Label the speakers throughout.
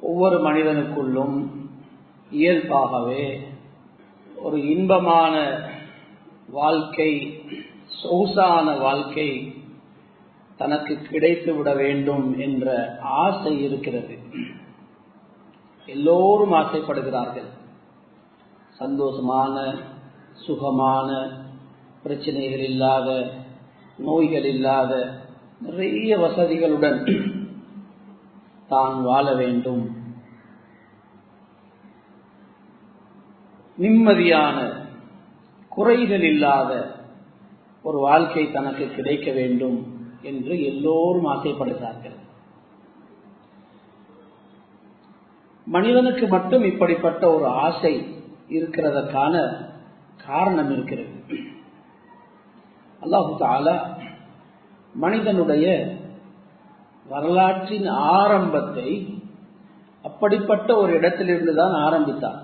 Speaker 1: ஒவ்வொரு மனிதனுக்குள்ளும் இயல்பாகவே ஒரு இன்பமான வாழ்க்கை சொகுசான வாழ்க்கை தனக்கு கிடைத்து விட வேண்டும் என்ற ஆசை இருக்கிறது எல்லோரும் ஆசைப்படுகிறார்கள் சந்தோஷமான சுகமான பிரச்சனைகள் இல்லாத நோய்கள் இல்லாத நிறைய வசதிகளுடன் தான் வாழ வேண்டும் நிம்மதியான குறைகள் இல்லாத ஒரு வாழ்க்கை தனக்கு கிடைக்க வேண்டும் என்று எல்லோரும் ஆசைப்படுகிறார்கள் மனிதனுக்கு மட்டும் இப்படிப்பட்ட ஒரு ஆசை இருக்கிறதற்கான காரணம் இருக்கிறது அல்லாஹு தாலா மனிதனுடைய வரலாற்றின் ஆரம்பத்தை அப்படிப்பட்ட ஒரு இடத்திலிருந்து தான் ஆரம்பித்தார்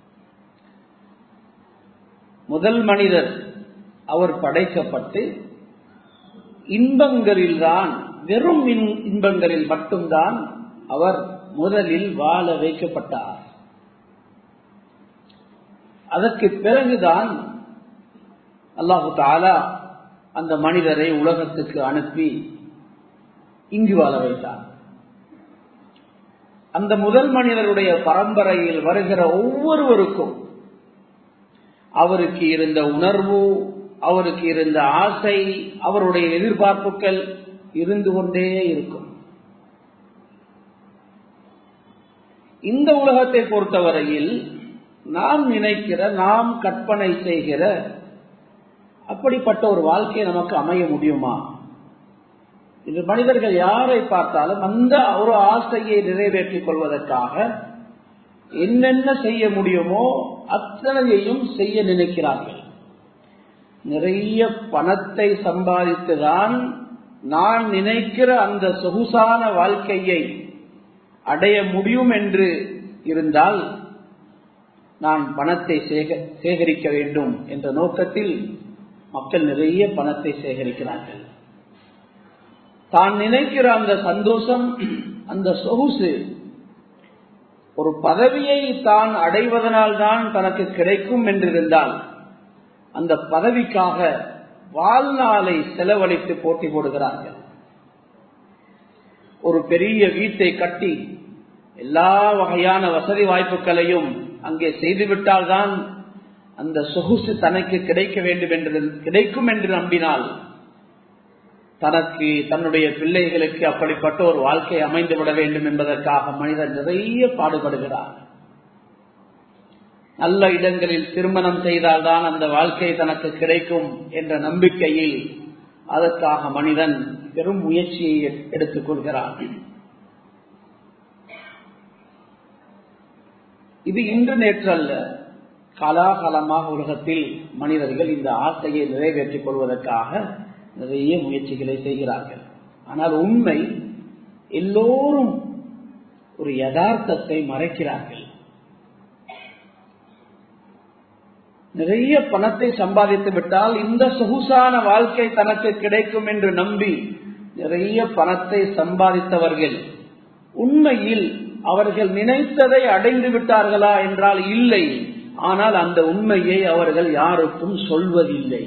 Speaker 1: முதல் மனிதர் அவர் படைக்கப்பட்டு இன்பங்களில்தான் வெறும் இன்பங்களில் மட்டும்தான் அவர் முதலில் வாழ வைக்கப்பட்டார் அதற்கு பிறகுதான் அல்லாஹு தாலா அந்த மனிதரை உலகத்துக்கு அனுப்பி இங்கு வாழ வைத்தார் அந்த முதல் மனிதருடைய பரம்பரையில் வருகிற ஒவ்வொருவருக்கும் அவருக்கு இருந்த உணர்வு அவருக்கு இருந்த ஆசை அவருடைய எதிர்பார்ப்புகள் இருந்து கொண்டே இருக்கும் இந்த உலகத்தை பொறுத்தவரையில் நாம் நினைக்கிற நாம் கற்பனை செய்கிற அப்படிப்பட்ட ஒரு வாழ்க்கை நமக்கு அமைய முடியுமா இந்த மனிதர்கள் யாரை பார்த்தாலும் அந்த ஒரு ஆசையை நிறைவேற்றிக் கொள்வதற்காக என்னென்ன செய்ய முடியுமோ அத்தனையையும் செய்ய நினைக்கிறார்கள் நிறைய பணத்தை சம்பாதித்துதான் நான் நினைக்கிற அந்த சொகுசான வாழ்க்கையை அடைய முடியும் என்று இருந்தால் நான் பணத்தை சேகரிக்க வேண்டும் என்ற நோக்கத்தில் மக்கள் நிறைய பணத்தை சேகரிக்கிறார்கள் தான் நினைக்கிற அந்த சந்தோஷம் அந்த சொகுசு ஒரு பதவியை தான் அடைவதனால் தான் தனக்கு கிடைக்கும் என்றிருந்தால் அந்த பதவிக்காக வாழ்நாளை செலவழித்து போட்டி போடுகிறார்கள் ஒரு பெரிய வீட்டை கட்டி எல்லா வகையான வசதி வாய்ப்புகளையும் அங்கே செய்துவிட்டால் தான் அந்த சொகுசு தனக்கு கிடைக்க வேண்டும் என்று கிடைக்கும் என்று நம்பினால் தனக்கு தன்னுடைய பிள்ளைகளுக்கு அப்படிப்பட்ட ஒரு வாழ்க்கை அமைந்து விட வேண்டும் என்பதற்காக மனிதன் நிறைய பாடுபடுகிறார் நல்ல இடங்களில் திருமணம் செய்தால்தான் அந்த வாழ்க்கை தனக்கு கிடைக்கும் என்ற நம்பிக்கையில் அதற்காக மனிதன் பெரும் முயற்சியை எடுத்துக் கொள்கிறான் இது இன்று நேற்று அல்ல காலாகாலமாக உலகத்தில் மனிதர்கள் இந்த ஆசையை நிறைவேற்றிக் கொள்வதற்காக நிறைய முயற்சிகளை செய்கிறார்கள் ஆனால் உண்மை எல்லோரும் ஒரு யதார்த்தத்தை மறைக்கிறார்கள் நிறைய பணத்தை சம்பாதித்து விட்டால் இந்த சொகுசான வாழ்க்கை தனக்கு கிடைக்கும் என்று நம்பி நிறைய பணத்தை சம்பாதித்தவர்கள் உண்மையில் அவர்கள் நினைத்ததை அடைந்து விட்டார்களா என்றால் இல்லை ஆனால் அந்த உண்மையை அவர்கள் யாருக்கும் சொல்வதில்லை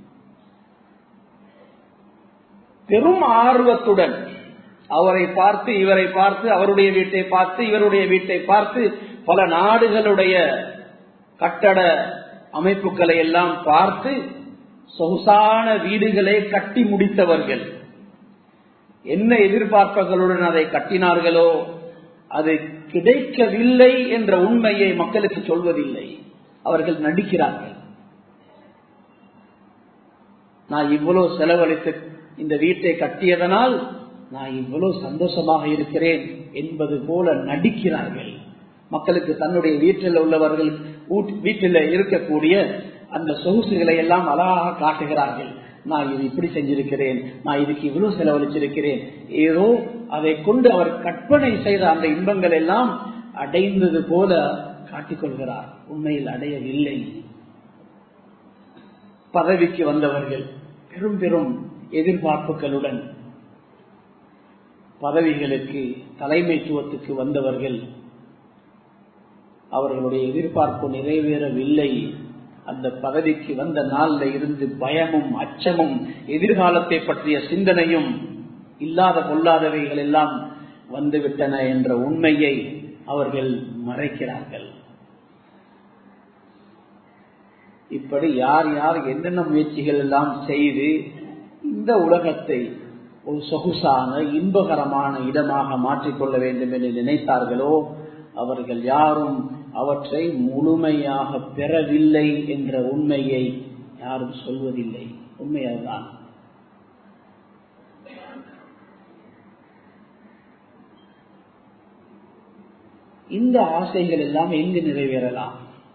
Speaker 1: பெரும் ஆர்வத்துடன் அவரை பார்த்து இவரை பார்த்து அவருடைய வீட்டை பார்த்து இவருடைய வீட்டை பார்த்து பல நாடுகளுடைய கட்டட அமைப்புகளை எல்லாம் பார்த்து சொகுசான வீடுகளை கட்டி முடித்தவர்கள் என்ன எதிர்பார்ப்புகளுடன் அதை கட்டினார்களோ அது கிடைக்கவில்லை என்ற உண்மையை மக்களுக்கு சொல்வதில்லை அவர்கள் நடிக்கிறார்கள் நான் இவ்வளவு செலவழித்து இந்த வீட்டை கட்டியதனால் நான் இவ்வளவு சந்தோஷமாக இருக்கிறேன் என்பது போல நடிக்கிறார்கள் மக்களுக்கு தன்னுடைய வீட்டில் உள்ளவர்கள் வீட்டில் இருக்கக்கூடிய அந்த சொகுசுகளை எல்லாம் அழகாக காட்டுகிறார்கள் நான் இது இப்படி செஞ்சிருக்கிறேன் நான் இதுக்கு இவ்வளவு செலவழிச்சிருக்கிறேன் ஏதோ அதை கொண்டு அவர் கற்பனை செய்த அந்த இன்பங்கள் எல்லாம் அடைந்தது போல காட்டிக்கொள்கிறார் உண்மையில் அடையவில்லை பதவிக்கு வந்தவர்கள் பெரும் பெரும் எதிர்பார்ப்புகளுடன் பதவிகளுக்கு தலைமைத்துவத்துக்கு வந்தவர்கள் அவர்களுடைய எதிர்பார்ப்பு நிறைவேறவில்லை அந்த பதவிக்கு வந்த நாள்ல இருந்து பயமும் அச்சமும் எதிர்காலத்தை பற்றிய சிந்தனையும் இல்லாத பொல்லாதவைகள் எல்லாம் வந்துவிட்டன என்ற உண்மையை அவர்கள் மறைக்கிறார்கள் இப்படி யார் யார் என்னென்ன முயற்சிகள் எல்லாம் செய்து இந்த உலகத்தை ஒரு சொகுசான இன்பகரமான இடமாக மாற்றிக்கொள்ள வேண்டும் என்று நினைத்தார்களோ அவர்கள் யாரும் அவற்றை முழுமையாக பெறவில்லை என்ற உண்மையை யாரும் சொல்வதில்லை உண்மை அதுதான் இந்த ஆசைகள் எல்லாம் எங்கு நிறைவேறலாம்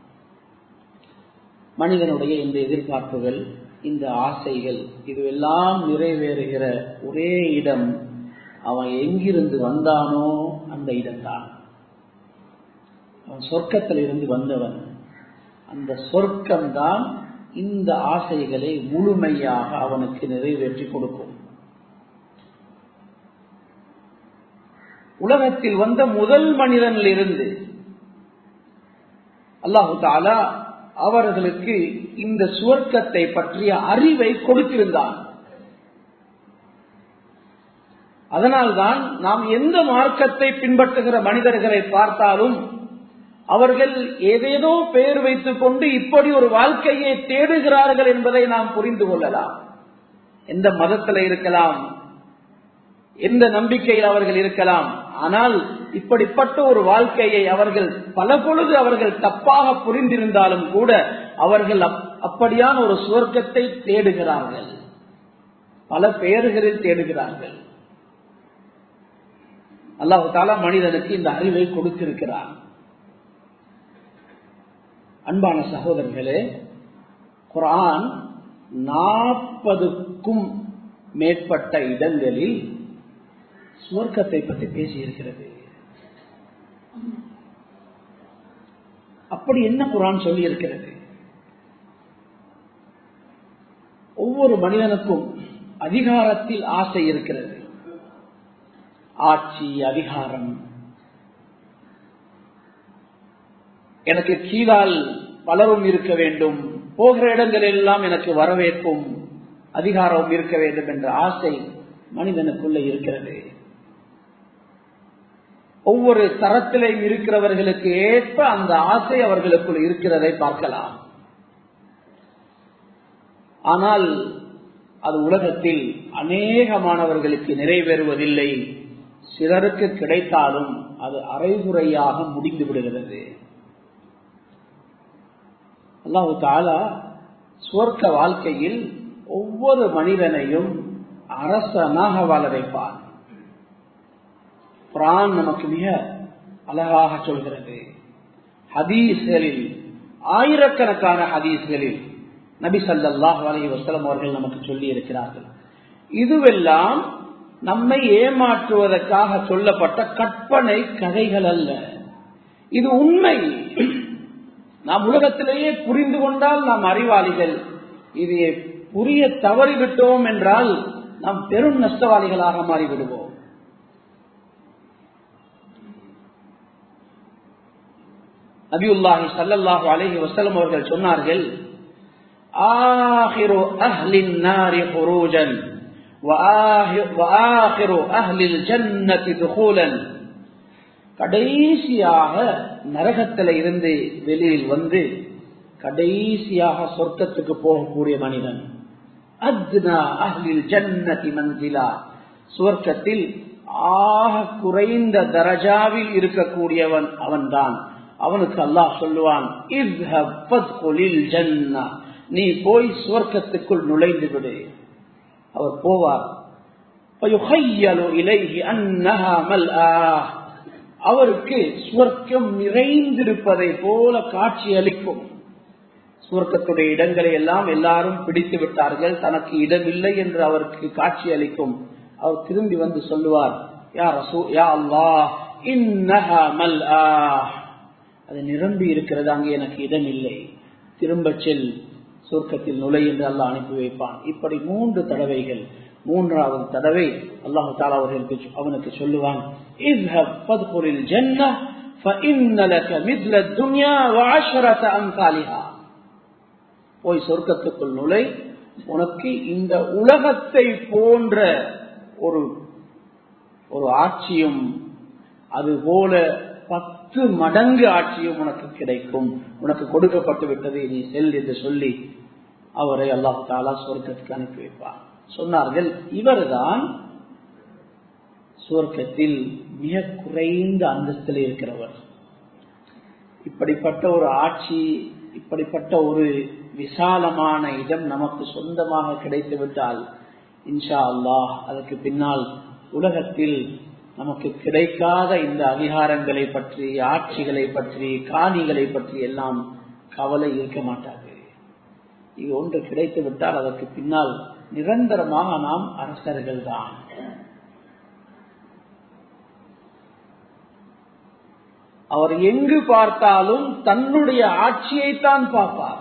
Speaker 1: மனிதனுடைய இந்த எதிர்பார்ப்புகள் இந்த ஆசைகள் இதுவெல்லாம் நிறைவேறுகிற ஒரே இடம் அவன் எங்கிருந்து வந்தானோ அந்த இடம்தான் அவன் சொர்க்கத்தில் இருந்து வந்தவன் அந்த சொர்க்கம்தான் இந்த ஆசைகளை முழுமையாக அவனுக்கு நிறைவேற்றி கொடுக்கும் உலகத்தில் வந்த முதல் மனிதனிலிருந்து அல்லாஹு தாலா அவர்களுக்கு இந்த சுவர்க்கத்தை பற்றிய அறிவை கொடுத்திருந்தான் அதனால்தான் நாம் எந்த மார்க்கத்தை பின்பற்றுகிற மனிதர்களை பார்த்தாலும் அவர்கள் ஏதேதோ பெயர் வைத்துக் கொண்டு இப்படி ஒரு வாழ்க்கையை தேடுகிறார்கள் என்பதை நாம் புரிந்து கொள்ளலாம் எந்த மதத்தில் இருக்கலாம் எந்த நம்பிக்கையில் அவர்கள் இருக்கலாம் ஆனால் இப்படிப்பட்ட ஒரு வாழ்க்கையை அவர்கள் பல பொழுது அவர்கள் தப்பாக புரிந்திருந்தாலும் கூட அவர்கள் அப்படியான ஒரு சுவர்க்கத்தை தேடுகிறார்கள் பல பெயர்களில் தேடுகிறார்கள் அல்லாஹு தாலா மனிதனுக்கு இந்த அறிவை கொடுத்திருக்கிறான் அன்பான சகோதரர்களே குரான் நாற்பதுக்கும் மேற்பட்ட இடங்களில் சுவர்க்கத்தை பற்றி பேசியிருக்கிறது அப்படி என்ன குரான் சொல்லி இருக்கிறது ஒவ்வொரு மனிதனுக்கும் அதிகாரத்தில் ஆசை இருக்கிறது ஆட்சி அதிகாரம் எனக்கு கீழால் பலரும் இருக்க வேண்டும் போகிற இடங்கள் எல்லாம் எனக்கு வரவேற்பும் அதிகாரமும் இருக்க வேண்டும் என்ற ஆசை மனிதனுக்குள்ள இருக்கிறது ஒவ்வொரு தரத்திலையும் இருக்கிறவர்களுக்கு ஏற்ப அந்த ஆசை அவர்களுக்குள் இருக்கிறதை பார்க்கலாம் ஆனால் அது உலகத்தில் அநேகமானவர்களுக்கு நிறைவேறுவதில்லை சிலருக்கு கிடைத்தாலும் அது அரைகுறையாக முடிந்து விடுகிறது அல்லாஹு தாலா சுவர்க்க வாழ்க்கையில் ஒவ்வொரு மனிதனையும் அரசனாக வாழ வைப்பான் குரான் நமக்கு மிக அழகாக சொல்கிறது ஹதீஸ்களில் ஆயிரக்கணக்கான ஹதீஸ்களில் நபி சல்லாஹ் அலி வசலம் அவர்கள் நமக்கு சொல்லி இருக்கிறார்கள் இதுவெல்லாம் நம்மை ஏமாற்றுவதற்காக சொல்லப்பட்ட கற்பனை கதைகள் அல்ல இது உண்மை நாம் உலகத்திலேயே புரிந்து கொண்டால் நாம் அறிவாளிகள் இதை புரிய தவறிவிட்டோம் என்றால் நாம் பெரும் நஷ்டவாளிகளாக மாறிவிடுவோம் நபியுல்லாஹி சல்லல்லாஹு அலைஹி வஸல்லம் அவர்கள் சொன்னார்கள் ஆஹிரு அஹ்லின் நாரி ஹுரூஜன் وآخر أهل الجنة دخولا கடைசியாக நரகத்தில் இருந்து வெளியில் வந்து கடைசியாக சொர்க்கத்துக்கு போகக்கூடிய மனிதன் அத்னா அஹ்லில் ஜன்னதி மன்சிலா சுவர்க்கத்தில் ஆக குறைந்த தரஜாவில் இருக்கக்கூடியவன் அவன்தான் அவனுக்கு அல்லாஹ் சொல்லுவான் நீ போய் சுவர்க்கத்துக்குள் நுழைந்து விடு அவர் போவார் அவருக்கு சுவர்க்கம் நிறைந்திருப்பதை போல காட்சி அளிக்கும் சுவர்க்கத்துடைய இடங்களை எல்லாம் எல்லாரும் பிடித்து விட்டார்கள் தனக்கு இடமில்லை என்று அவருக்கு காட்சி அளிக்கும் அவர் திரும்பி வந்து சொல்லுவார் யா ரசூ யா அல்லாஹ் இன்னஹா மல் அது நிரம்பி இருக்கிறது அங்கே எனக்கு இடம் இல்லை திரும்ப செல் சொர்க்கத்தில் நுழை என்று அல்லாஹ் அனுப்பி வைப்பான் இப்படி மூன்று தடவைகள் மூன்றாவது தடவை அல்லாஹு தாலா அவர்களுக்கு அவனுக்கு சொல்லுவான் போய் சொர்க்கத்துக்குள் நுழை உனக்கு இந்த உலகத்தை போன்ற ஒரு ஒரு ஆட்சியும் அதுபோல பத்து மடங்கு ஆட்சியும் உனக்கு கிடைக்கும் உனக்கு கொடுக்கப்பட்டு விட்டது நீ செல் என்று சொல்லி அவரை அல்லாஹு தாலா சொர்க்கத்துக்கு அனுப்பி வைப்பார் சொன்னார்கள் இவர்தான் சுவர்க்கத்தில் மிக குறைந்த அந்தஸ்தில் இருக்கிறவர் இப்படிப்பட்ட ஒரு ஆட்சி இப்படிப்பட்ட ஒரு விசாலமான இடம் நமக்கு சொந்தமாக கிடைத்து விட்டால் இன்ஷா அல்லாஹ் அதற்கு பின்னால் உலகத்தில் நமக்கு கிடைக்காத இந்த அதிகாரங்களை பற்றி ஆட்சிகளை பற்றி காணிகளை பற்றி எல்லாம் கவலை இருக்க மாட்டாது இது ஒன்று கிடைத்து விட்டால் அதற்கு பின்னால் நிரந்தரமாக நாம் அரசர்கள் தான் அவர் எங்கு பார்த்தாலும் தன்னுடைய ஆட்சியைத்தான் பார்ப்பார்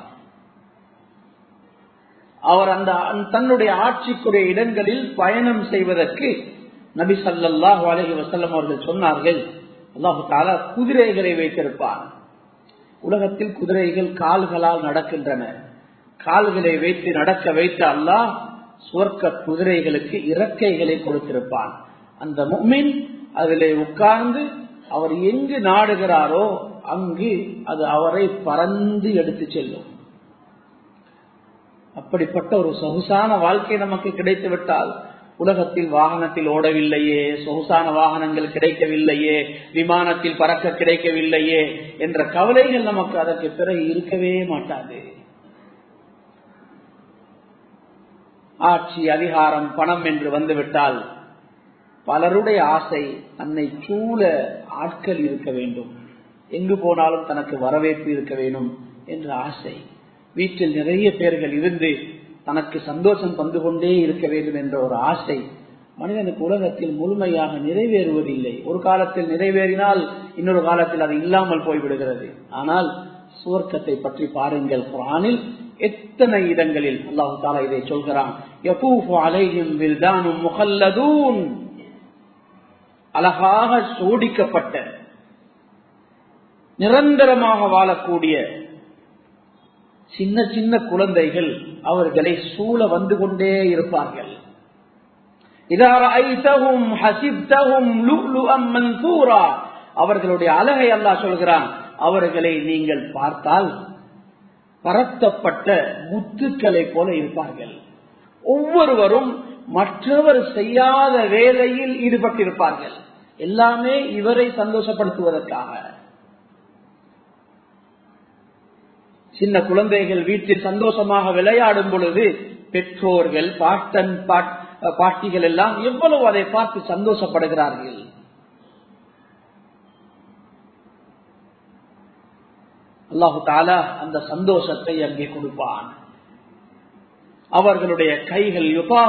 Speaker 1: அவர் அந்த தன்னுடைய ஆட்சிக்குரிய இடங்களில் பயணம் செய்வதற்கு நபி சல்லாஹூ அலஹி வசல்லம் அவர்கள் சொன்னார்கள் அல்லாஹு தாலா குதிரைகளை வைத்திருப்பார் உலகத்தில் குதிரைகள் கால்களால் நடக்கின்றன கால்களை வைத்து நடக்க வைத்த அல்லாஹ் சுவர்க்க குதிரைகளுக்கு இறக்கைகளை கொடுத்திருப்பான் அந்த முமின் அதிலே உட்கார்ந்து அவர் எங்கு நாடுகிறாரோ அங்கு அது அவரை பறந்து எடுத்து செல்லும் அப்படிப்பட்ட ஒரு சொகுசான வாழ்க்கை நமக்கு கிடைத்து விட்டால் உலகத்தில் வாகனத்தில் ஓடவில்லையே சொகுசான வாகனங்கள் கிடைக்கவில்லையே விமானத்தில் பறக்க கிடைக்கவில்லையே என்ற கவலைகள் நமக்கு அதற்கு பிறகு இருக்கவே மாட்டாது ஆட்சி அதிகாரம் பணம் என்று வந்துவிட்டால் பலருடைய ஆசை தன்னை சூழ ஆட்கள் இருக்க வேண்டும் எங்கு போனாலும் தனக்கு வரவேற்பு இருக்க வேண்டும் என்ற ஆசை வீட்டில் நிறைய பேர்கள் இருந்து தனக்கு சந்தோஷம் தந்து கொண்டே இருக்க வேண்டும் என்ற ஒரு ஆசை மனிதனுக்கு உலகத்தில் முழுமையாக நிறைவேறுவதில்லை ஒரு காலத்தில் நிறைவேறினால் இன்னொரு காலத்தில் அது இல்லாமல் போய்விடுகிறது ஆனால் சுவர்க்கத்தை பற்றி பாருங்கள் குரானில் எத்தனை இடங்களில் அல்லாஹு தாலா இதை சொல்கிறான் அழகாக சோடிக்கப்பட்ட நிரந்தரமாக வாழக்கூடிய சின்ன சின்ன குழந்தைகள் அவர்களை சூழ வந்து கொண்டே இருப்பார்கள் அவர்களுடைய அழகை அல்லா சொல்கிறான் அவர்களை நீங்கள் பார்த்தால் பரத்தப்பட்ட முத்துக்களை போல இருப்பார்கள் ஒவ்வொருவரும் மற்றவர் செய்யாத வேலையில் ஈடுபட்டிருப்பார்கள் எல்லாமே இவரை சந்தோஷப்படுத்துவதற்காக சின்ன குழந்தைகள் வீட்டில் சந்தோஷமாக விளையாடும் பொழுது பெற்றோர்கள் பாட்டன் பாட்டிகள் எல்லாம் எவ்வளவு அதை பார்த்து சந்தோஷப்படுகிறார்கள் அல்லாஹு தாலா அந்த சந்தோஷத்தை அங்கே கொடுப்பான் அவர்களுடைய கைகள்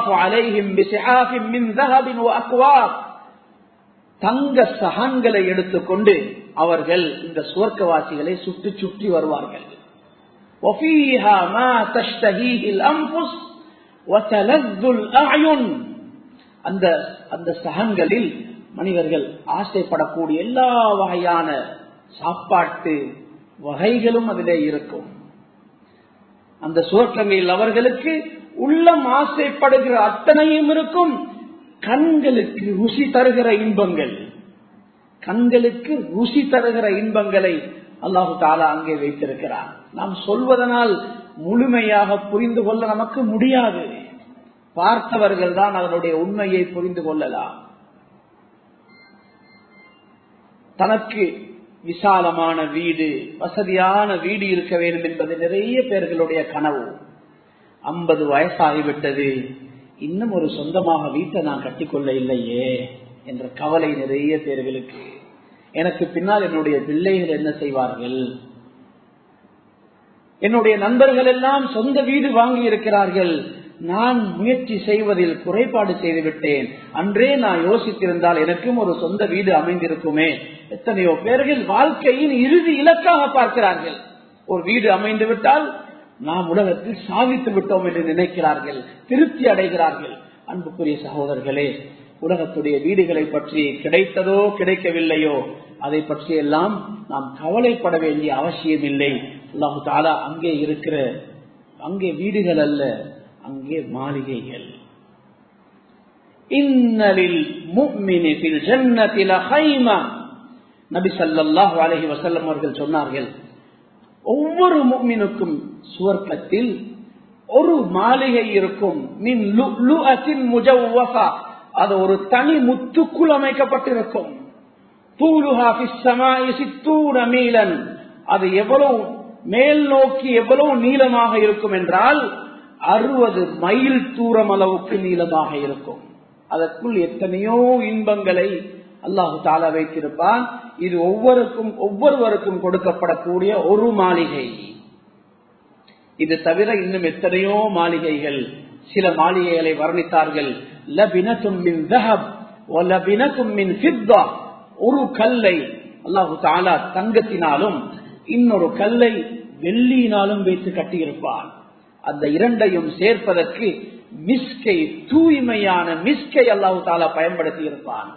Speaker 1: தங்க சகன்களை எடுத்துக்கொண்டு அவர்கள் இந்த சுவர்க்கவாசிகளை சுற்றி சுற்றி வருவார்கள் وفيها ما تشتهيه الأنفس وتلذ الأعين அந்த அந்த சகன்களில் மனிதர்கள் ஆசைப்படக்கூடிய எல்லா வகையான சாப்பாட்டு வகைகளும் அதிலே இருக்கும் அந்த சுவர்க்கங்களில் அவர்களுக்கு உள்ளம் ஆசைப்படுகிற அத்தனையும் இருக்கும் கண்களுக்கு ருசி தருகிற இன்பங்கள் கண்களுக்கு ருசி தருகிற இன்பங்களை அல்லாஹு தாலா அங்கே வைத்திருக்கிறார் நாம் சொல்வதனால் முழுமையாக புரிந்து கொள்ள நமக்கு முடியாது பார்த்தவர்கள் தான் அதனுடைய உண்மையை புரிந்து கொள்ளலாம் தனக்கு விசாலமான வீடு வசதியான வீடு இருக்க வேண்டும் என்பது நிறைய பேர்களுடைய கனவு ஐம்பது வயசாகிவிட்டது இன்னும் ஒரு சொந்தமாக வீட்டை நான் கட்டிக்கொள்ள இல்லையே என்ற கவலை நிறைய பேர்களுக்கு எனக்கு பின்னால் என்னுடைய பிள்ளைகள் என்ன செய்வார்கள் என்னுடைய நண்பர்கள் எல்லாம் சொந்த வீடு வாங்கி இருக்கிறார்கள் நான் முயற்சி செய்வதில் குறைபாடு செய்து விட்டேன் அன்றே நான் யோசித்திருந்தால் எனக்கும் ஒரு சொந்த வீடு அமைந்திருக்குமே எத்தனையோ பேர்கள் வாழ்க்கையின் இறுதி இலக்காக பார்க்கிறார்கள் ஒரு வீடு அமைந்து விட்டால் நாம் உலகத்தில் சாதித்து விட்டோம் என்று நினைக்கிறார்கள் திருப்தி அடைகிறார்கள் அன்புக்குரிய சகோதரர்களே உலகத்துடைய வீடுகளை பற்றி கிடைத்ததோ கிடைக்கவில்லையோ அதை பற்றி எல்லாம் நாம் கவலைப்பட வேண்டிய அவசியம் இல்லை அல்லாஹு தாலா அங்கே இருக்கிற அங்கே வீடுகள் அல்ல அங்கே மாளிகைகள் இன்னலில் முஃமினி ஃபில் ஜன்னதி லஹைமா நபி ஸல்லல்லாஹு அலைஹி வஸல்லம் அவர்கள் சொன்னார்கள் ஒவ்வொரு முஃமினுக்கும் சுவர்க்கத்தில் ஒரு மாளிகை இருக்கும் மின் லுஅத்தின் முஜவ்வஃபா அது ஒரு தனி முத்துக்குள் அமைக்கப்பட்டிருக்கும் தூலுஹா ஃபிஸ் ஸமாஇ சித்தூன மீலன் அது எவ்வளவு மேல் நோக்கி எவ்வளவு நீளமாக இருக்கும் என்றால் அறுபது மைல் தூரம் அளவுக்கு நீளமாக இருக்கும் அதற்குள் எத்தனையோ இன்பங்களை அல்லாஹு தாலா வைத்திருப்பான் இது ஒவ்வொருக்கும் ஒவ்வொருவருக்கும் கொடுக்கப்படக்கூடிய ஒரு மாளிகை இது தவிர இன்னும் எத்தனையோ மாளிகைகள் சில மாளிகைகளை வர்ணித்தார்கள் ஒரு கல்லை அல்லாஹு தாலா தங்கத்தினாலும் இன்னொரு கல்லை வெள்ளியினாலும் வைத்து கட்டியிருப்பான் அந்த இரண்டையும் சேர்ப்பதற்கு மிஸ்கை தூய்மையான மிஸ்கை அல்லாஹு தாலா பயன்படுத்தி இருப்பான்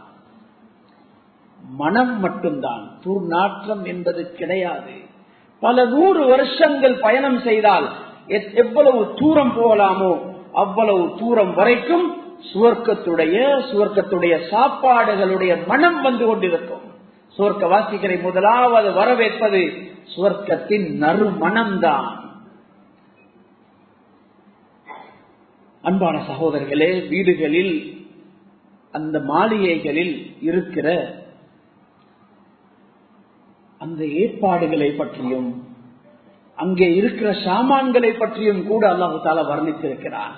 Speaker 1: மனம் மட்டும்தான் துர்நாற்றம் என்பது கிடையாது பல நூறு வருஷங்கள் பயணம் செய்தால் எவ்வளவு தூரம் போகலாமோ அவ்வளவு தூரம் வரைக்கும் சுவர்க்கத்துடைய சுவர்க்கத்துடைய சாப்பாடுகளுடைய மனம் வந்து கொண்டிருக்கும் சுவர்க்க வாசிகளை முதலாவது வரவேற்பது சுவர்க்கத்தின் நறுமணம்தான் அன்பான சகோதரர்களே வீடுகளில் அந்த மாளிகைகளில் இருக்கிற அந்த ஏற்பாடுகளை பற்றியும் அங்கே இருக்கிற சாமான்களை பற்றியும் கூட அல்லாஹு தாலா வர்ணித்திருக்கிறார்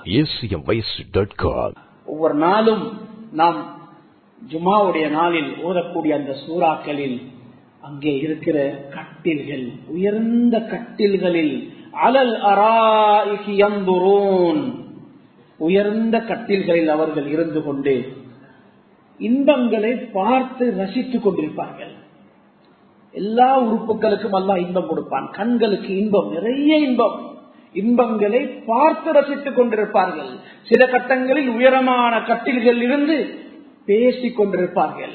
Speaker 1: ஒவ்வொரு நாளும் நாம் ஜுமாவுடைய நாளில் ஓதக்கூடிய அந்த சூறாக்களில் அங்கே இருக்கிற கட்டில்கள் உயர்ந்த கட்டில்களில் அலல் அராயிரூன் உயர்ந்த கட்டில்களில் அவர்கள் இருந்து கொண்டு இன்பங்களை பார்த்து ரசித்துக் கொண்டிருப்பார்கள் எல்லா உறுப்புகளுக்கும் அல்லா இன்பம் கொடுப்பான் கண்களுக்கு இன்பம் நிறைய இன்பம் இன்பங்களை பார்த்து ரசித்துக் கொண்டிருப்பார்கள் சில கட்டங்களில் உயரமான கட்டில்கள் இருந்து பேசிக் கொண்டிருப்பார்கள்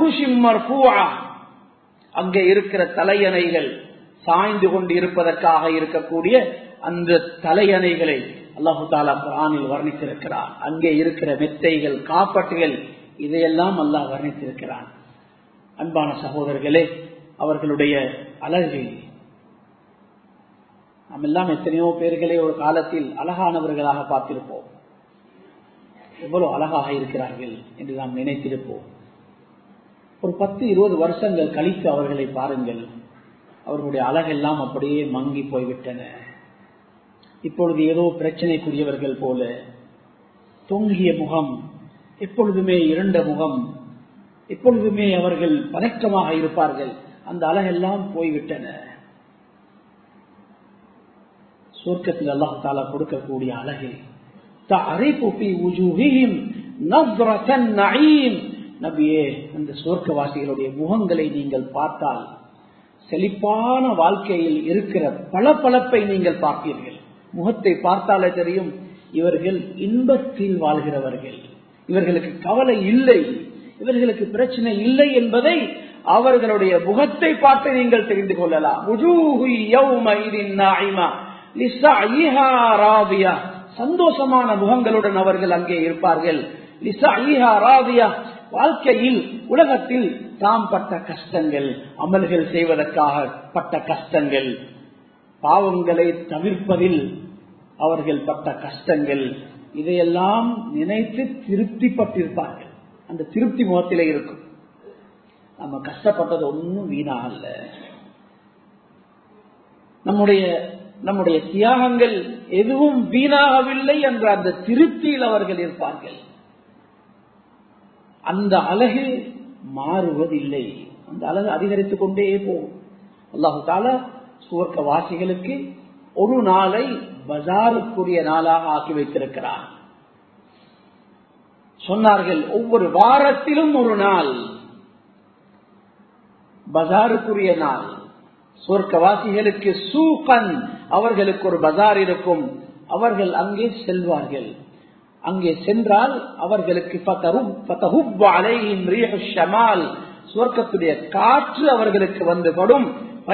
Speaker 1: அங்கே இருக்கிற தலையணைகள் சாய்ந்து கொண்டு இருப்பதற்காக இருக்கக்கூடிய அந்த தலையணைகளை அல்லாஹு தாலா குரானில் வர்ணித்திருக்கிறார் அங்கே இருக்கிற மெத்தைகள் காப்பட்டுகள் இதையெல்லாம் அல்லாஹ் வர்ணித்திருக்கிறான் அன்பான சகோதரர்களே அவர்களுடைய அழகு நாம் எல்லாம் எத்தனையோ பேர்களை ஒரு காலத்தில் அழகானவர்களாக பார்த்திருப்போம் எவ்வளவு அழகாக இருக்கிறார்கள் என்று நாம் நினைத்திருப்போம் ஒரு பத்து இருபது வருஷங்கள் கழித்து அவர்களை பாருங்கள் அவர்களுடைய அழகெல்லாம் அப்படியே மங்கி போய்விட்டன இப்பொழுது ஏதோ பிரச்சனைக்குரியவர்கள் போல தொங்கிய முகம் எப்பொழுதுமே இருண்ட முகம் எப்பொழுதுமே அவர்கள் பதற்றமாக இருப்பார்கள் அந்த அழகெல்லாம் போய்விட்டன சொர்க்கத்தில் அல்லாஹ் தாலா கொடுக்கக்கூடிய அழகு நபியே அந்த சொர்க்கவாசிகளுடைய முகங்களை நீங்கள் பார்த்தால் செழிப்பான வாழ்க்கையில் இருக்கிற பல பழப்பை நீங்கள் பார்ப்பீர்கள் முகத்தை பார்த்தாலே தெரியும் இவர்கள் இன்பத்தில் வாழ்கிறவர்கள் இவர்களுக்கு கவலை இல்லை இவர்களுக்கு பிரச்சனை இல்லை என்பதை அவர்களுடைய முகத்தை பார்த்து நீங்கள் தெரிந்து கொள்ளலாம் சந்தோஷமான முகங்களுடன் அவர்கள் அங்கே இருப்பார்கள் வாழ்க்கையில் உலகத்தில் தாம் பட்ட கஷ்டங்கள் அமல்கள் செய்வதற்காக பட்ட கஷ்டங்கள் பாவங்களை தவிர்ப்பதில் அவர்கள் பட்ட கஷ்டங்கள் இதையெல்லாம் நினைத்து திருப்திப்பட்டிருப்பார்கள் அந்த திருப்தி முகத்திலே இருக்கும் நம்ம கஷ்டப்பட்டது ஒன்றும் வீணா அல்ல நம்முடைய நம்முடைய தியாகங்கள் எதுவும் வீணாகவில்லை என்ற அந்த திருப்தியில் அவர்கள் இருப்பார்கள் அந்த அழகு மாறுவதில்லை அந்த அழகு அதிகரித்துக் கொண்டே போகும் அல்லாஹு தாலா சுவர்க்க வாசிகளுக்கு ஒரு நாளை பஜாருக்குரிய நாளாக ஆக்கி வைத்திருக்கிறார் சொன்னார்கள் ஒவ்வொரு வாரத்திலும் ஒரு நாள் பஜாருக்குரிய நாள் சொர்க்கவாசிகளுக்கு சூகன் அவர்களுக்கு ஒரு பஜார் இருக்கும் அவர்கள் அங்கே செல்வார்கள் அங்கே சென்றால் அவர்களுக்கு சுவர்க்கத்துடைய காற்று அவர்களுக்கு வந்து படும்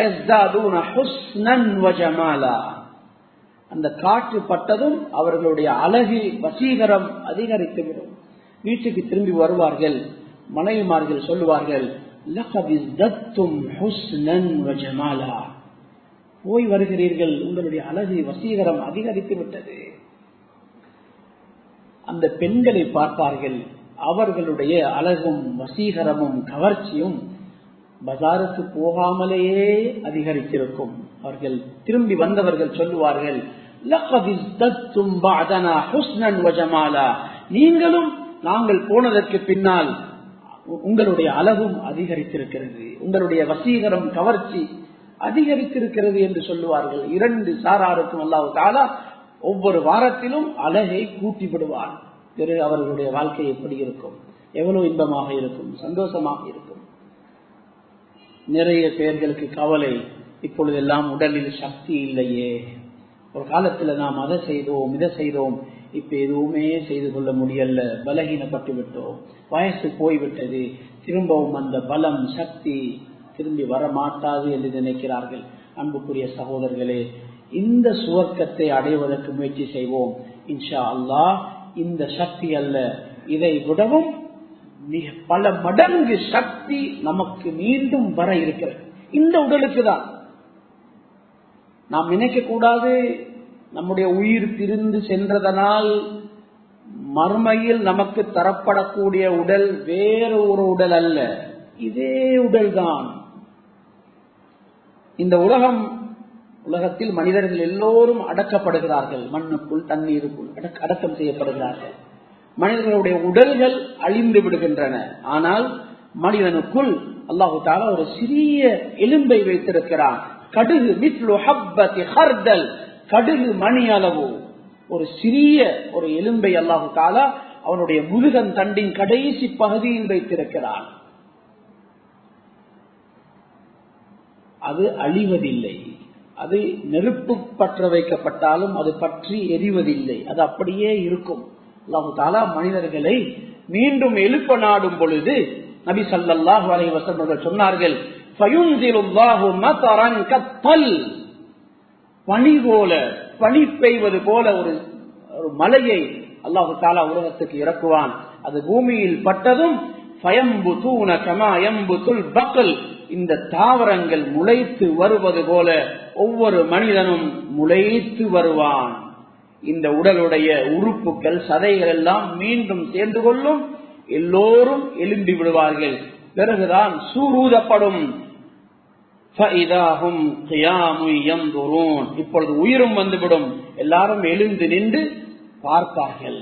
Speaker 1: அந்த காற்று பட்டதும் அவர்களுடைய அழகு வசீகரம் அதிகரித்துவிடும் வீட்டுக்கு திரும்பி வருவார்கள் மனைவிமார்கள் சொல்லுவார்கள் போய் வருகிறீர்கள் உங்களுடைய அழகு வசீகரம் அதிகரித்து விட்டது அந்த பெண்களை பார்ப்பார்கள் அவர்களுடைய அழகும் வசீகரமும் கவர்ச்சியும் பஜாருக்கு போகாமலேயே அதிகரித்திருக்கும் அவர்கள் திரும்பி வந்தவர்கள் சொல்லுவார்கள் நீங்களும் நாங்கள் போனதற்கு பின்னால் உங்களுடைய அழகும் அதிகரித்திருக்கிறது உங்களுடைய வசீகரம் கவர்ச்சி அதிகரித்திருக்கிறது என்று சொல்லுவார்கள் இரண்டு சாராருக்கும் அல்லாஹு தாலா ஒவ்வொரு வாரத்திலும் அழகை கூட்டி விடுவான் பிறகு அவர்களுடைய வாழ்க்கை எப்படி இருக்கும் எவ்வளவு இன்பமாக இருக்கும் சந்தோஷமாக இருக்கும் நிறைய பேர்களுக்கு கவலை இப்பொழுதெல்லாம் உடலில் சக்தி இல்லையே ஒரு காலத்துல நாம் அதை செய்தோம் இதை செய்தோம் இப்ப எதுவுமே செய்து கொள்ள முடியல பலகீனப்பட்டு விட்டோம் வயசு போய்விட்டது திரும்பவும் அந்த பலம் சக்தி திரும்பி வர மாட்டாது என்று நினைக்கிறார்கள் அன்புக்குரிய சகோதரர்களே இந்த சுவர்க்கத்தை அடைவதற்கு முயற்சி செய்வோம் இன்ஷா அல்லாஹ் இந்த சக்தி அல்ல இதை விடவும் மிக பல மடங்கு சக்தி நமக்கு மீண்டும் வர இருக்கிறது இந்த உடலுக்கு தான் நாம் நினைக்க கூடாது நம்முடைய உயிர் பிரிந்து சென்றதனால் மறுமையில் நமக்கு தரப்படக்கூடிய உடல் வேறு ஒரு உடல் அல்ல இதே உடல் தான் இந்த உலகம் உலகத்தில் மனிதர்கள் எல்லோரும் அடக்கப்படுகிறார்கள் மண்ணுக்குள் தண்ணீருக்குள் அடக்கம் செய்யப்படுகிறார்கள் மனிதர்களுடைய உடல்கள் அழிந்து விடுகின்றன ஆனால் மனிதனுக்குள் அல்லாஹு தாலா ஒரு சிறிய எலும்பை வைத்திருக்கிறான் கடுகு மித்லு ஹப்பதி ஹர்தல் கடுகு மணி அளவு ஒரு சிறிய ஒரு எலும்பை அல்லாஹு தாலா அவனுடைய முருகன் தண்டின் கடைசி பகுதியில் வைத்திருக்கிறான் அது அழிவதில்லை அது நெருப்பு பற்ற வைக்கப்பட்டாலும் அது பற்றி எரிவதில்லை அது அப்படியே இருக்கும் அல்லாஹு தாலா மனிதர்களை மீண்டும் எழுப்ப நாடும் பொழுது நபி சல்லாஹு அலை வசந்தர்கள் சொன்னார்கள் பனி போல பனி பெய்வது போல ஒரு ஒரு மலையை அல்லாஹு தாலா உலகத்துக்கு இறக்குவான் அது பூமியில் பட்டதும் பயம்பு தூண கமா எம்பு துல் பக்கல் இந்த தாவரங்கள் முளைத்து வருவது போல ஒவ்வொரு மனிதனும் முளைத்து வருவான் இந்த உடலுடைய உறுப்புகள் சதைகள் எல்லாம் மீண்டும் சேர்ந்து கொள்ளும் எல்லோரும் எழும்பி விடுவார்கள் பிறகுதான் சூரூதப்படும் இப்பொழுது உயிரும் வந்துவிடும் எல்லாரும் எழுந்து நின்று பார்ப்பார்கள்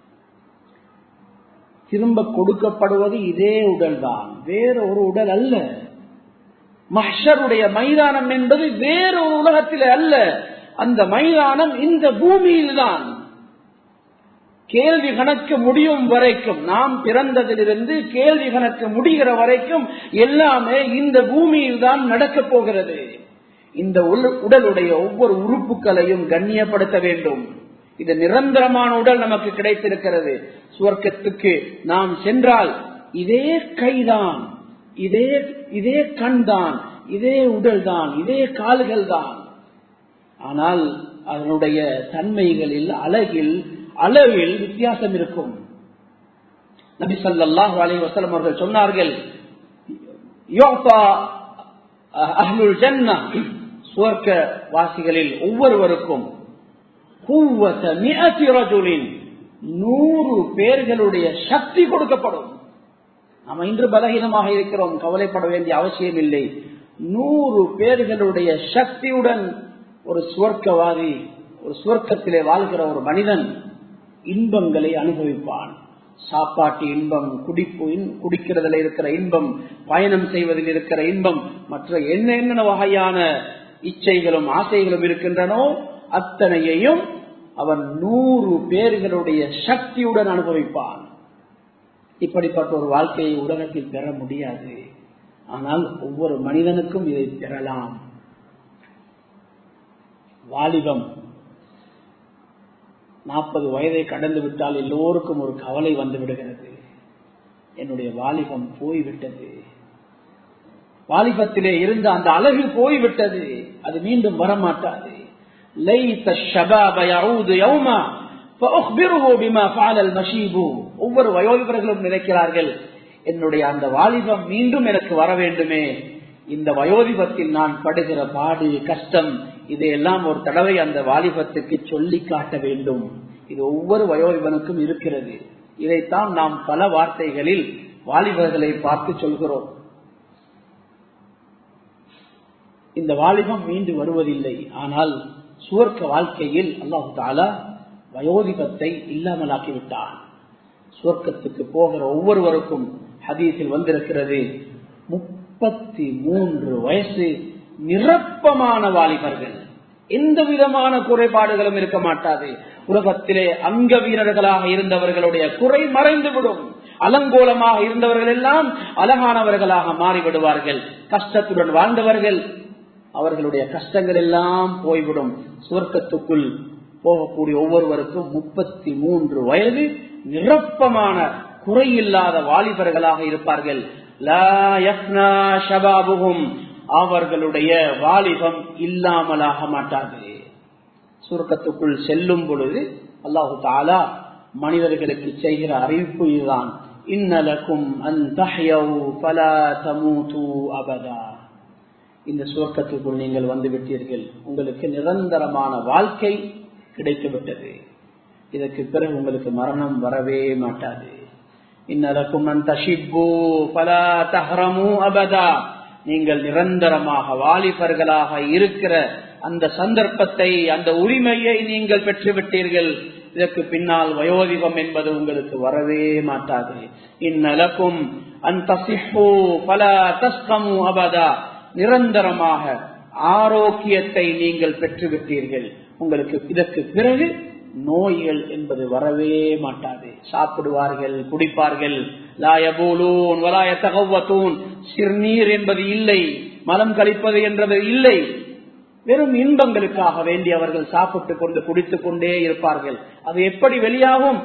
Speaker 1: திரும்ப கொடுக்கப்படுவது இதே உடல் தான் வேற ஒரு உடல் அல்ல மஹருடைய மைதானம் என்பது வேற ஒரு உலகத்தில் அல்ல அந்த மைதானம் இந்த பூமியில் தான் கேள்வி கணக்கு முடியும் வரைக்கும் நாம் பிறந்ததிலிருந்து கேள்வி கணக்கு முடிகிற வரைக்கும் எல்லாமே இந்த பூமியில் தான் நடக்கப் போகிறது இந்த உடலுடைய ஒவ்வொரு உறுப்புகளையும் கண்ணியப்படுத்த வேண்டும் இது நிரந்தரமான உடல் நமக்கு கிடைத்திருக்கிறது சுவர்க்கத்துக்கு நாம் சென்றால் இதே கைதான் இதே இதே கண் தான் இதே உடல் தான் இதே கால்கள் தான் ஆனால் அதனுடைய தன்மைகளில் அழகில் அளவில் வித்தியாசம் இருக்கும் நபி சல்லாஹ் அலி வசலம் அவர்கள் சொன்னார்கள் சுவர்க்க வாசிகளில் ஒவ்வொருவருக்கும் நூறு பேர்களுடைய சக்தி கொடுக்கப்படும் நாம் இன்று பலகீனமாக இருக்கிறோம் கவலைப்பட வேண்டிய அவசியம் இல்லை நூறு பேர்களுடைய சக்தியுடன் ஒரு சுவர்க்கவாதி ஒரு சுவர்க்கத்திலே வாழ்கிற ஒரு மனிதன் இன்பங்களை அனுபவிப்பான் சாப்பாட்டு இன்பம் குடிப்பு குடிக்கிறதுல இருக்கிற இன்பம் பயணம் செய்வதில் இருக்கிற இன்பம் மற்ற என்ன என்ன வகையான இச்சைகளும் ஆசைகளும் இருக்கின்றனோ அத்தனையையும் அவன் நூறு பேர்களுடைய சக்தியுடன் அனுபவிப்பான் இப்படிப்பட்ட ஒரு வாழ்க்கையை உலகத்தில் பெற முடியாது ஆனால் ஒவ்வொரு மனிதனுக்கும் இதை பெறலாம் வாலிபம் நாற்பது வயதை கடந்து விட்டால் எல்லோருக்கும் ஒரு கவலை வந்து விடுகிறது என்னுடைய வாலிபம் போய்விட்டது வாலிபத்திலே இருந்த அந்த அழகு போய்விட்டது அது மீண்டும் வரமாட்டாது ஒவ்வொரு வயோதிபர்களும் நினைக்கிறார்கள் என்னுடைய அந்த வாலிபம் மீண்டும் எனக்கு வர வேண்டுமே இந்த வயோதிபத்தில் நான் படுகிற பாடு கஷ்டம் இதையெல்லாம் ஒரு தடவை அந்த வாலிபத்துக்கு சொல்லி காட்ட வேண்டும் இது ஒவ்வொரு வயோதிபனுக்கும் இருக்கிறது இதைத்தான் நாம் பல வார்த்தைகளில் வாலிபர்களை பார்த்து சொல்கிறோம் இந்த வாலிபம் மீண்டு வருவதில்லை ஆனால் சுவர்க்க வாழ்க்கையில் அல்லாஹு தாலா வயோதிபத்தை இல்லாமலாக்கிவிட்டான் சுவர்க்கத்துக்கு போகிற ஒவ்வொருவருக்கும் ஹதீஸில் வந்திருக்கிறது முப்பத்தி மூன்று வயசு நிரப்பமான வாலிபர்கள் எந்த விதமான குறைபாடுகளும் இருக்க மாட்டாது உலகத்திலே அங்க வீரர்களாக இருந்தவர்களுடைய குறை மறைந்துவிடும் அலங்கோலமாக இருந்தவர்கள் எல்லாம் அழகானவர்களாக மாறிவிடுவார்கள் கஷ்டத்துடன் வாழ்ந்தவர்கள் அவர்களுடைய கஷ்டங்கள் எல்லாம் போய்விடும் சுவர்க்கத்துக்குள் போகக்கூடிய ஒவ்வொருவருக்கும் முப்பத்தி மூன்று வயது நிரப்பமான குறையில்லாத வாலிபர்களாக இருப்பார்கள் அவர்களுடைய வாலிபம் இல்லாமலாக மாட்டார்கள் சுருக்கத்துக்குள் செல்லும் பொழுது அல்லாஹு தாலா மனிதர்களுக்கு செய்கிற அறிவிப்பு இதுதான் இன்னலக்கும் அந்த அபதா இந்த சுவர்க்கத்துக்குள் நீங்கள் வந்து விட்டீர்கள் உங்களுக்கு நிரந்தரமான வாழ்க்கை கிடைத்து விட்டது இதற்கு பிறகு உங்களுக்கு மரணம் வரவே மாட்டாது இன்னலக்கும் அந்த பலா தஹரமு அபதா நீங்கள் நிரந்தரமாக வாலிபர்களாக இருக்கிற அந்த சந்தர்ப்பத்தை அந்த உரிமையை நீங்கள் பெற்றுவிட்டீர்கள் இதற்கு பின்னால் வயோதிபம் என்பது உங்களுக்கு வரவே மாட்டாது இந்நலக்கும் அந்த பல தஸ்கமு அபதா நிரந்தரமாக ஆரோக்கியத்தை நீங்கள் பெற்றுவிட்டீர்கள் உங்களுக்கு இதற்கு பிறகு நோய்கள் என்பது வரவே மாட்டாது சாப்பிடுவார்கள் குடிப்பார்கள் லாயபூலூன் வலாய தகவத்தூன் சிறுநீர் என்பது இல்லை மலம் கழிப்பது என்றது இல்லை வெறும் இன்பங்களுக்காக வேண்டி அவர்கள் சாப்பிட்டுக் கொண்டு குடித்துக் கொண்டே இருப்பார்கள் அது எப்படி வெளியாகும்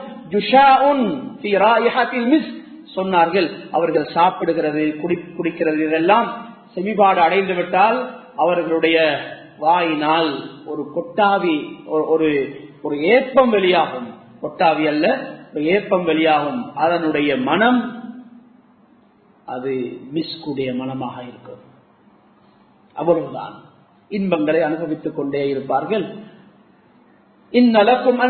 Speaker 1: சொன்னார்கள் அவர்கள் சாப்பிடுகிறது குடி குடிக்கிறது இதெல்லாம் செமிபாடு அடைந்து விட்டால் அவர்களுடைய வாயினால் ஒரு கொட்டாவி ஒரு ஒரு ஏப்பம் வெளியாகும் கொட்டாவி அல்ல ஒரு ஏப்பம் வெளியாகும் அதனுடைய மனம் அது மிஸ்குடைய மனமாக இருக்கும் அவ்வளவுதான் இன்பங்களை அனுபவித்துக் கொண்டே இருப்பார்கள் இந்நலக்கும்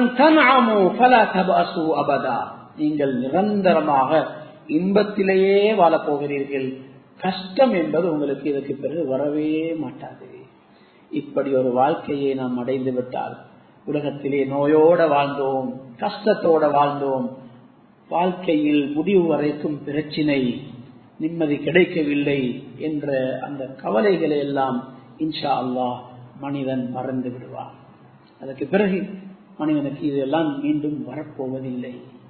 Speaker 1: அபதா நீங்கள் நிரந்தரமாக இன்பத்திலேயே வாழப்போகிறீர்கள் கஷ்டம் என்பது உங்களுக்கு இதற்கு பிறகு வரவே மாட்டாது இப்படி ஒரு வாழ்க்கையை நாம் அடைந்து விட்டால் உலகத்திலே நோயோட வாழ்ந்தோம் கஷ்டத்தோட வாழ்ந்தோம் வாழ்க்கையில் முடிவு வரைக்கும் பிரச்சினை நிம்மதி கிடைக்கவில்லை என்ற அந்த கவலைகளை எல்லாம் இன்ஷா அல்லாஹ் மனிதன் மறந்து விடுவான் அதற்கு பிறகு மனிதனுக்கு இதெல்லாம் மீண்டும் வரப்போவதில்லை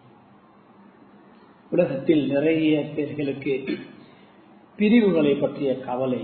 Speaker 1: உலகத்தில் நிறைய பேர்களுக்கு பிரிவுகளை பற்றிய கவலை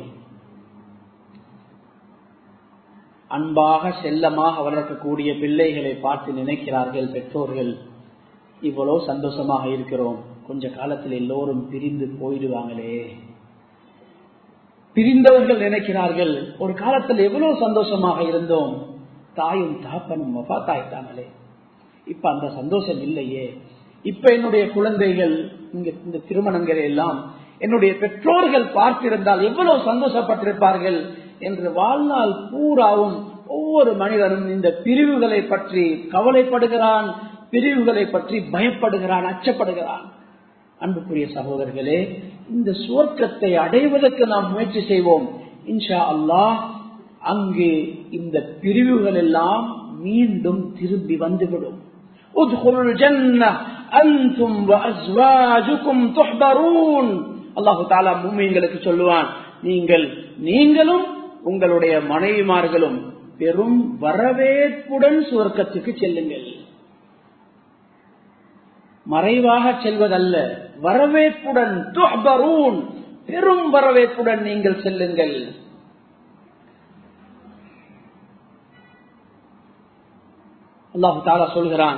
Speaker 1: அன்பாக செல்லமாக வளர்க்கக்கூடிய பிள்ளைகளை பார்த்து நினைக்கிறார்கள் பெற்றோர்கள் இவ்வளவு சந்தோஷமாக இருக்கிறோம் கொஞ்ச காலத்தில் எல்லோரும் பிரிந்து போயிடுவாங்களே பிரிந்தவர்கள் நினைக்கிறார்கள் ஒரு காலத்தில் எவ்வளவு சந்தோஷமாக இருந்தோம் தாயும் தாப்பனும் மஃபாத்தாயிட்டாங்களே இப்ப அந்த சந்தோஷம் இல்லையே இப்ப என்னுடைய குழந்தைகள் இங்க இந்த திருமணங்களை எல்லாம் என்னுடைய பெற்றோர்கள் பார்த்திருந்தால் எவ்வளவு சந்தோஷப்பட்டிருப்பார்கள் என்று வாழ்நாள் பூராவும் ஒவ்வொரு மனிதனும் இந்த பிரிவுகளை பற்றி கவலைப்படுகிறான் பிரிவுகளை பற்றி பயப்படுகிறான் அச்சப்படுகிறான் அன்புக்குரிய சகோதரர்களே இந்த சுவர்க்கத்தை அடைவதற்கு நாம் முயற்சி செய்வோம் இன்ஷா அல்லாஹ் அங்கு இந்த பிரிவுகள் எல்லாம் மீண்டும் திரும்பி வந்துவிடும் அல்லாஹு தாலா மூமியங்களுக்கு சொல்லுவான் நீங்கள் நீங்களும் உங்களுடைய மனைவிமார்களும் பெரும் வரவேற்புடன் சுவர்க்கத்துக்கு செல்லுங்கள் மறைவாக செல்வதல்ல வரவேற்புடன் பெரும் வரவேற்புடன் நீங்கள் செல்லுங்கள் அல்லாஹு தாலா சொல்கிறான்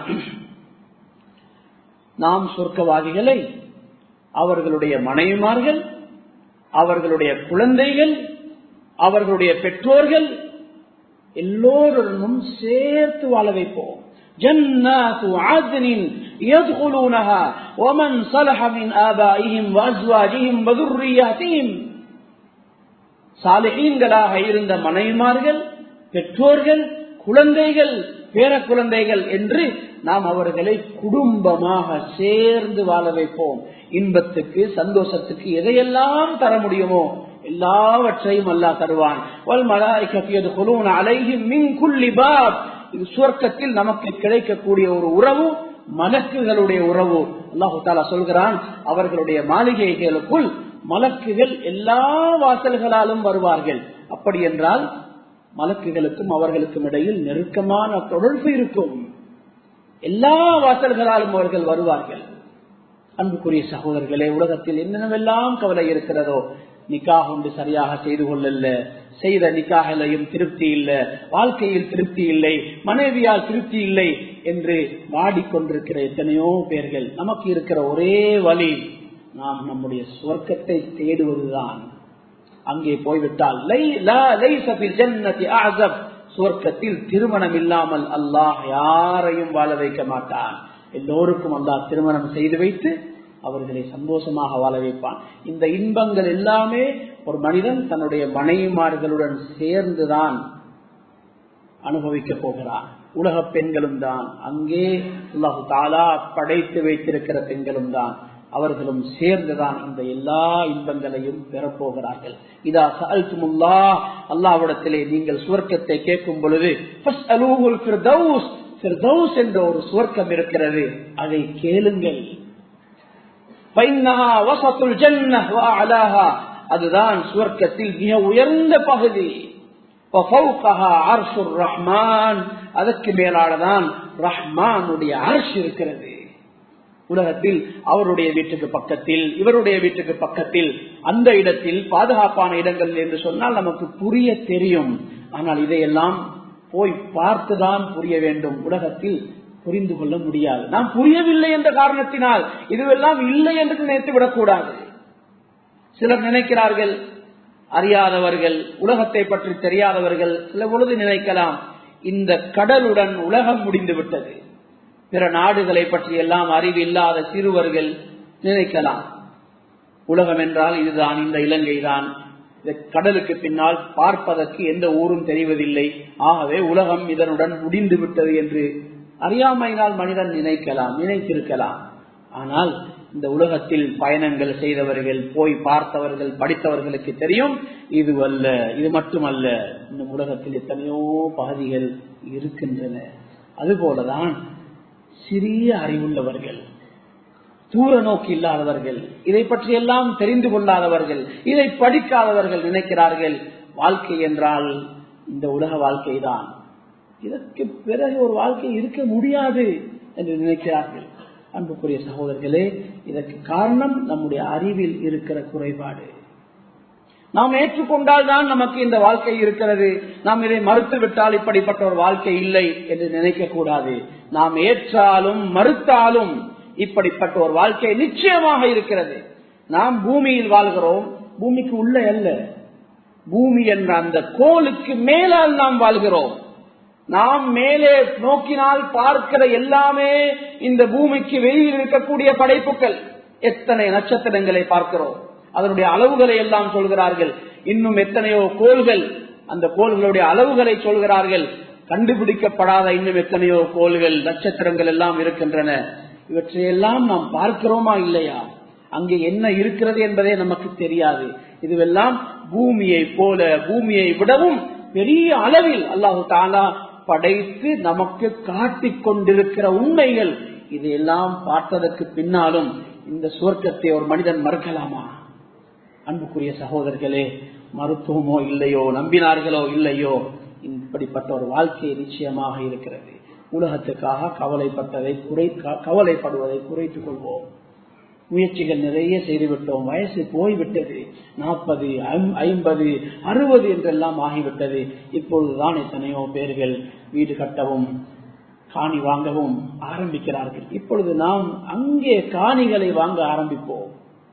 Speaker 1: நாம் சொர்க்கவாதிகளை அவர்களுடைய மனைவிமார்கள் அவர்களுடைய குழந்தைகள் அவர்களுடைய பெற்றோர்கள் எல்லோருடனும் சேர்த்து வாழ வைப்போம் جنات عدن يدخلونها ومن صلح من آبائهم وأزواجهم وذرياتهم சாலிஹீன்களாக இருந்த மனைவிமார்கள் பெற்றோர்கள் குழந்தைகள் பேர குழந்தைகள் என்று நாம் அவர்களை குடும்பமாக சேர்ந்து வாழ வைப்போம் இன்பத்துக்கு சந்தோஷத்துக்கு எதையெல்லாம் தர முடியுமோ எல்லாவற்றையும் அல்லாஹ் தருவான் இது சுவர்க்கத்தில் நமக்கு கிடைக்கக்கூடிய ஒரு உறவு மலக்குகளுடைய உறவு அல்லாஹு தாலா சொல்கிறான் அவர்களுடைய மாளிகைகளுக்குள் மலக்குகள் எல்லா வாசல்களாலும் வருவார்கள் அப்படி என்றால் மலக்குகளுக்கும் அவர்களுக்கும் இடையில் நெருக்கமான தொடர்பு இருக்கும் எல்லா வாசல்களாலும் அவர்கள் வருவார்கள் அன்புக்குரிய சகோதரர்களே உலகத்தில் என்னென்னவெல்லாம் கவலை இருக்கிறதோ நிக்காக ஒன்று சரியாக செய்து கொள்ளல செய்த நிக்காகலையும் திருப்தி இல்லை வாழ்க்கையில் திருப்தி இல்லை மனைவியால் திருப்தி இல்லை என்று வாடிக்கொண்டிருக்கிற எத்தனையோ பேர்கள் நமக்கு இருக்கிற ஒரே வழி நாம் நம்முடைய சுவர்க்கத்தை தேடுவதுதான் அங்கே போய்விட்டால் சுவர்க்கத்தில் திருமணம் இல்லாமல் அல்லாஹ் யாரையும் வாழ வைக்க மாட்டான் எல்லோருக்கும் அல்லாஹ் திருமணம் செய்து வைத்து அவர்களை சந்தோஷமாக வாழ வைப்பான் இந்த இன்பங்கள் எல்லாமே ஒரு மனிதன் தன்னுடைய மனைவிமார்களுடன் சேர்ந்துதான் அனுபவிக்க போகிறான் உலக பெண்களும் தான் அங்கே அல்லாஹு தாலா படைத்து வைத்திருக்கிற பெண்களும் தான் அவர்களும் சேர்ந்துதான் இந்த எல்லா இன்பங்களையும் பெறப்போகிறார்கள் இதா சல்துமுல்லா அல்லாவிடத்திலே நீங்கள் சுவர்க்கத்தை கேட்கும் பொழுது என்ற ஒரு சுவர்க்கம் இருக்கிறது அதை கேளுங்கள் அதுதான் சுவர்க்கத்தில் மிக உயர்ந்த பகுதி ரஹ்மான் அதற்கு மேலானதான் ரஹ்மானுடைய அரசு இருக்கிறது உலகத்தில் அவருடைய வீட்டுக்கு பக்கத்தில் இவருடைய வீட்டுக்கு பக்கத்தில் அந்த இடத்தில் பாதுகாப்பான இடங்கள் என்று சொன்னால் நமக்கு புரிய தெரியும் ஆனால் இதையெல்லாம் போய் பார்த்துதான் புரிய வேண்டும் உலகத்தில் புரிந்து கொள்ள முடியாது நாம் புரியவில்லை என்ற காரணத்தினால் இதுவெல்லாம் இல்லை என்று நினைத்து விடக்கூடாது சிலர் நினைக்கிறார்கள் அறியாதவர்கள் உலகத்தை பற்றி தெரியாதவர்கள் சில பொழுது நினைக்கலாம் இந்த கடலுடன் உலகம் முடிந்து விட்டது பிற நாடுகளை பற்றி எல்லாம் அறிவு இல்லாத சிறுவர்கள் நினைக்கலாம் உலகம் என்றால் இதுதான் இந்த இலங்கை தான் கடலுக்கு பின்னால் பார்ப்பதற்கு எந்த ஊரும் தெரிவதில்லை ஆகவே உலகம் இதனுடன் முடிந்து விட்டது என்று அறியாமையினால் மனிதன் நினைக்கலாம் நினைத்திருக்கலாம் ஆனால் இந்த உலகத்தில் பயணங்கள் செய்தவர்கள் போய் பார்த்தவர்கள் படித்தவர்களுக்கு தெரியும் இது அல்ல இது மட்டுமல்ல இந்த உலகத்தில் எத்தனையோ பகுதிகள் இருக்கின்றன அதுபோலதான் சிறிய அறிவுள்ளவர்கள் தூர நோக்கி இல்லாதவர்கள் இதை பற்றியெல்லாம் தெரிந்து கொள்ளாதவர்கள் இதை படிக்காதவர்கள் நினைக்கிறார்கள் வாழ்க்கை என்றால் இந்த உலக வாழ்க்கை தான் இதற்கு பிறகு ஒரு வாழ்க்கை இருக்க முடியாது என்று நினைக்கிறார்கள் அன்புக்குரிய சகோதரர்களே இதற்கு காரணம் நம்முடைய அறிவில் இருக்கிற குறைபாடு நாம் ஏற்றுக்கொண்டால் தான் நமக்கு இந்த வாழ்க்கை இருக்கிறது நாம் இதை மறுத்து விட்டால் இப்படிப்பட்ட ஒரு வாழ்க்கை இல்லை என்று நினைக்க கூடாது நாம் ஏற்றாலும் மறுத்தாலும் இப்படிப்பட்ட ஒரு வாழ்க்கை நிச்சயமாக இருக்கிறது நாம் பூமியில் வாழ்கிறோம் பூமிக்கு உள்ள அல்ல பூமி என்ற அந்த கோலுக்கு மேலால் நாம் வாழ்கிறோம் நாம் மேலே நோக்கினால் பார்க்கிற எல்லாமே இந்த பூமிக்கு வெளியில் இருக்கக்கூடிய படைப்புகள் எத்தனை நட்சத்திரங்களை பார்க்கிறோம் அதனுடைய அளவுகளை எல்லாம் சொல்கிறார்கள் இன்னும் எத்தனையோ கோள்கள் அந்த கோள்களுடைய அளவுகளை சொல்கிறார்கள் கண்டுபிடிக்கப்படாத இன்னும் எத்தனையோ கோள்கள் நட்சத்திரங்கள் எல்லாம் இருக்கின்றன இவற்றையெல்லாம் நாம் பார்க்கிறோமா இல்லையா அங்கே என்ன இருக்கிறது என்பதே நமக்கு தெரியாது இதுவெல்லாம் பூமியை போல பூமியை விடவும் பெரிய அளவில் அல்லாஹு தாலா படைத்து நமக்கு காட்டிக் கொண்டிருக்கிற உண்மைகள் இதையெல்லாம் பார்த்ததற்கு பின்னாலும் இந்த சுவர்க்கத்தை ஒரு மனிதன் மறுக்கலாமா அன்புக்குரிய சகோதரர்களே மருத்துவமோ இல்லையோ நம்பினார்களோ இல்லையோ இப்படிப்பட்ட ஒரு வாழ்க்கை நிச்சயமாக இருக்கிறது உலகத்துக்காக கவலைப்பட்டதை குறை கவலைப்படுவதை குறைத்துக் கொள்வோம் முயற்சிகள் நிறைய செய்துவிட்டோம் வயசு போய்விட்டது நாற்பது ஐம்பது அறுபது என்றெல்லாம் ஆகிவிட்டது இப்பொழுதுதான் எத்தனையோ பேர்கள் வீடு கட்டவும் காணி வாங்கவும் ஆரம்பிக்கிறார்கள் இப்பொழுது நாம் அங்கே காணிகளை வாங்க ஆரம்பிப்போம்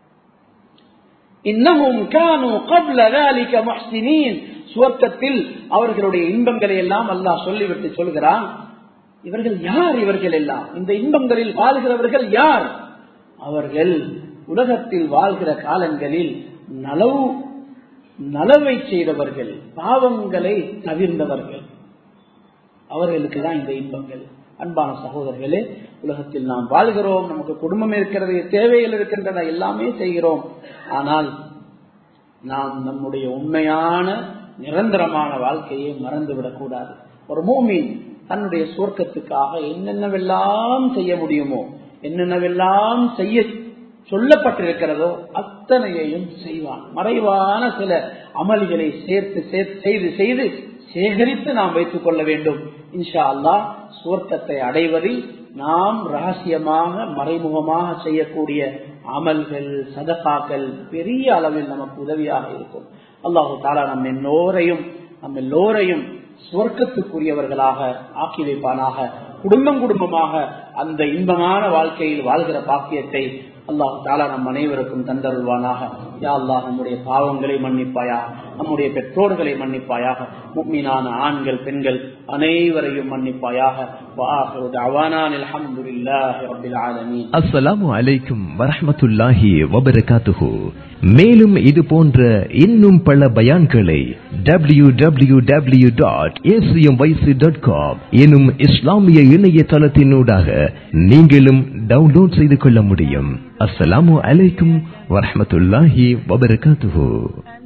Speaker 1: இன்னமும் கானு கப்ல ذلك محسنين சுவர்க்கத்தில் அவர்களுடைய இன்பங்களை எல்லாம் அல்லாஹ் சொல்லிவிட்டு சொல்கிறான் இவர்கள் யார் இவர்கள் எல்லாம் இந்த இன்பங்களில் வாழ்கிறவர்கள் யார் அவர்கள் உலகத்தில் வாழ்கிற காலங்களில் நலவு நலவை செய்தவர்கள் பாவங்களை தவிர்ந்தவர்கள் அவர்களுக்கு தான் இந்த இன்பங்கள் அன்பான சகோதரர்களே உலகத்தில் நாம் வாழ்கிறோம் நமக்கு குடும்பம் இருக்கிறது தேவைகள் இருக்கின்றன எல்லாமே செய்கிறோம் ஆனால் நாம் நம்முடைய உண்மையான நிரந்தரமான வாழ்க்கையை மறந்துவிடக் கூடாது ஒரு மூமின் தன்னுடைய சுவர்க்கத்துக்காக என்னென்னவெல்லாம் செய்ய முடியுமோ என்னென்னவெல்லாம் செய்ய சொல்லப்பட்டிருக்கிறதோ அத்தனையையும் செய்வான் மறைவான சில அமல்களை சேர்த்து சேர்த்து செய்து செய்து சேகரித்து நாம் வைத்துக் கொள்ள வேண்டும் இன்ஷா அல்லாஹ் சுவர்க்கத்தை அடைவதில் நாம் ரகசியமாக மறைமுகமாக செய்யக்கூடிய அமல்கள் சதகாக்கள் பெரிய அளவில் நமக்கு உதவியாக இருக்கும் அல்லாஹு தாலா நம் எல்லோரையும் நம் எல்லோரையும் சுவர்க்கத்துக்குரியவர்களாக ஆக்கி வைப்பானாக குடும்பம் குடும்பமாக அந்த இன்பமான வாழ்க்கையில் வாழ்கிற பாக்கியத்தை அல்லாஹ் தாலா நம் அனைவருக்கும் தந்தருள்வானாக யா அல்லாஹ் நம்முடைய பாவங்களை மன்னிப்பாயாக நம்முடைய பெற்றோர்களை மன்னிப்பாயாக முக்மீனான ஆண்கள் பெண்கள் அனைவரையும் மன்னிப்பாயாக
Speaker 2: அஸ்ஸலாமு அலைக்கும் வரஹமத்துல்லாஹி வபரகாத்துஹு மேலும் இது போன்ற இன்னும் பல பயான்களை W W W dot ACM YC dot com எனும் இஸ்லாமிய இணையதளத்தினூடாக நீங்களும் டவுன்லோட் செய்து கொள்ள முடியும் அஸ்ஸலாமு அலைக்கும் வரஹமத்துல்லாஹி வபரகாத்துஹு